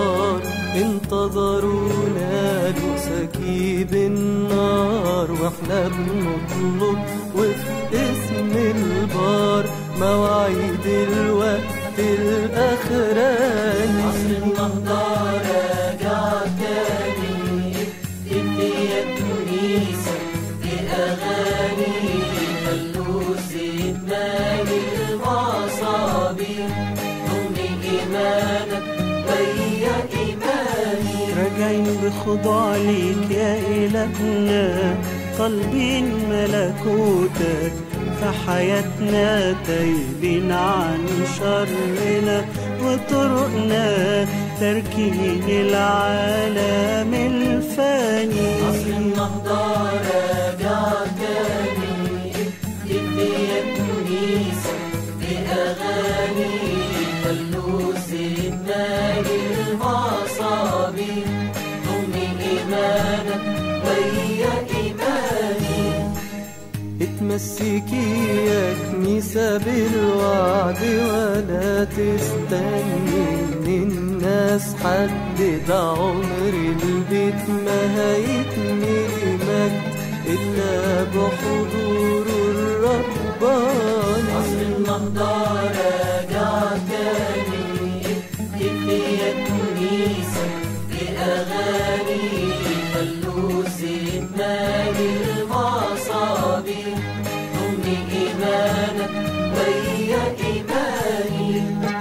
الأبرار انتظرونا لسكيب النار واحنا بنطلب وفي اسم البار مواعيد الوقت الأخراني عصر النهضة راجع تاني ابني يا كنيسة بأغاني خلوا سيدنا للمصابيح ضم إيمانك ويا إيماني راجعين بخضوع ليك يا إلهنا طالبين ملكوتك في حياتنا تايبين عن شرنا وطرقنا تركين العالم الفاني عصر النهضة راجع تاني ابني يا كنيسة بأغاني خلوا سيدنا للمصابيح ضم إيمانك ويا إيماني اتمسكي يا كنيسة بالوعد ولا تستني من الناس حد ده عمر البيت ما هيتملي مجد إلا بحضوره الرباني عصر النهضة راجع تاني ابني يا كنيسة بأغاني خلوا سيدنا للمصابيح ضم إيمانك ويا إيماني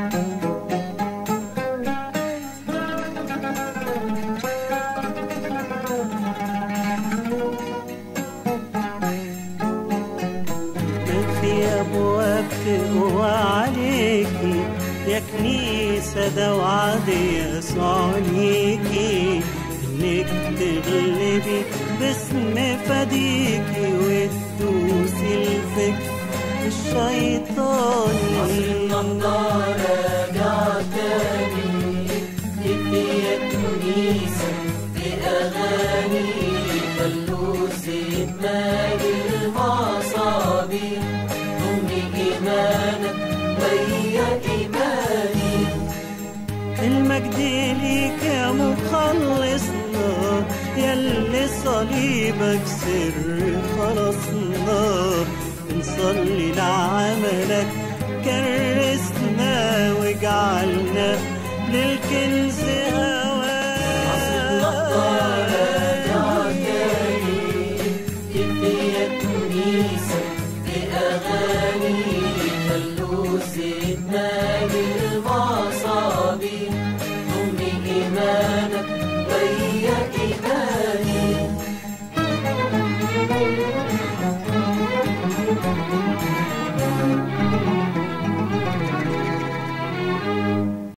ما في أبواب تقوى عليكي يا كنيسة ده وعد يسوع ليكي إنك تغلبي باسم فديكي وتدوسي الفكر الشيطاني عصر النهضة راجع تاني ابني يا كنيسة بأغاني خلوا سيدنا للمصابيح ضم إيمانك ويا إيماني المجد ليك يا مخلصنا يلي صليبك سر خلصنا بنصلي لعملك كرسنا وجعلنا للكنز